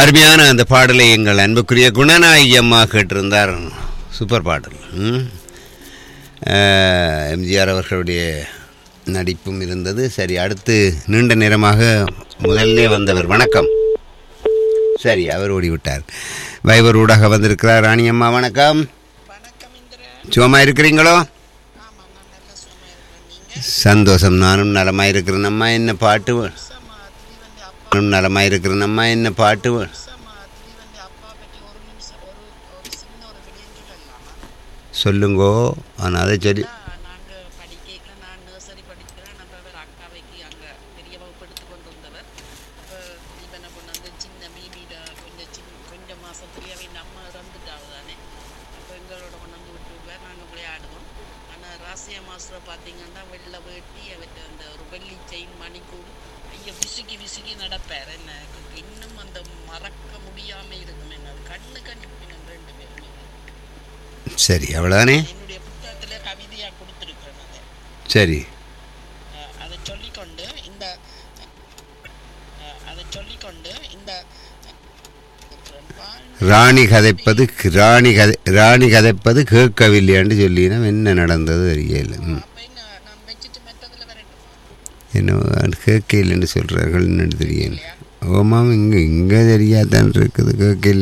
அருமையான அந்த பாடலை எங்கள் அன்புக்குரிய குணநாயகி அம்மா கேட்டிருந்தார் சூப்பர் பாடல் ம். அஹ், எம்ஜிஆர் அவர்களுடைய நடிப்பும் இருந்தது சரி அடுத்து நீண்ட நேரமாக முதல்லே வந்தவர் வணக்கம் சரி அவர் ஓடிவிட்டார் வைவர் ஊடாக வந்திருக்கிறார் ராணி அம்மா வணக்கம் சுகமா இருக்கிறீங்களோ சந்தோஷம் நானும் நலமாக இருக்கிறேன் அம்மா என்ன பாட்டு வே- நானும் நலமாக இருக்கிறேன் அம்மா என்ன பாட்டு வே- சொல்லுங்கோ ஆனால் அதை சொல்லி நாங்கள் படிக்கல நான் நர்சரி படிக்கிறேன் நம்ம அவர் அக்காவைக்கு அங்கே பெரிய வகுப்பு எடுத்து கொண்டு வந்தவர் அப்போ இவனை கொண்டு வந்து சின்ன மீடியில் கொஞ்சம் சின்ன கொஞ்சம் மாதத்துலேயே நம்ம இறந்துட்டாவு தானே அப்போ எங்களோட கொண்டு வந்து விட்டுருவார் நாங்கள் விளையாடுவோம் ஆனால் ராசியா மாஸ்டரை பார்த்தீங்கன்னா வெள்ளை வேட்டி அவர்கிட்ட அந்த ஒரு வெள்ளி செயின் மணிக்கூடு ஐயோ விசுக்கி விசுக்கி நடப்பார் என்ன இன்னும் அந்த மறக்க முடியாமல் இருக்கும் என்ன அது கண்ணு கண்டிப்பினோம் ரெண்டு பேருமே சரி அவ்வளோதானே என்னுடைய புத்தகத்தில் கவிதையாக கொடுத்துருக்கிறேன் அதை சரி அஹ் அதை சொல்லிக்கொண்டு இந்த அஹ் அதை சொல்லிக்கொண்டு இந்த ராணி கதைப்பது ராணி கதை ராணி கதைப்பது கேட்கவில்லையான்னு சொல்லினா என்ன நடந்தது தெரியல ம் அப்போ என்ன நான் வச்சுட்டு மெத்ததில் வரட்டுமா என்ன கேட்கலன்னு சொல்கிறார்கள் என்னன்னு தெரியல ஓமாம் இங்கே இங்கே தெரியாதான் இருக்குது கேட்கல